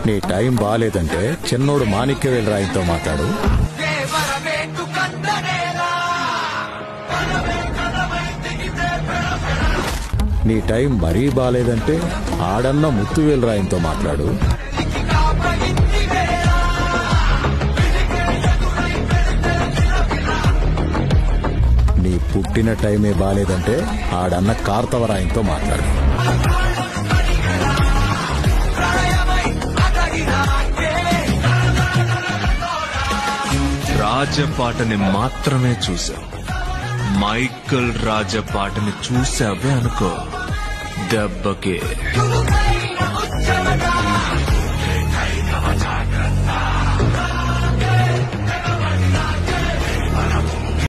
నీ టైం బాగాలేదంటే చిన్నోడు మాణిక్య రాయితో మాట్లాడు నీ టైం మరీ బాగాలేదంటే ఆడన్న ముత్తువేలు రాయంతో మాట్లాడు నీ పుట్టిన టైమే బాగాలేదంటే ఆడన్న కార్తవరాయంతో మాట్లాడు రాజపాటని మాత్రమే చూసావు మైకల్ రాజపాటని చూసావే అనుకో దెబ్బకి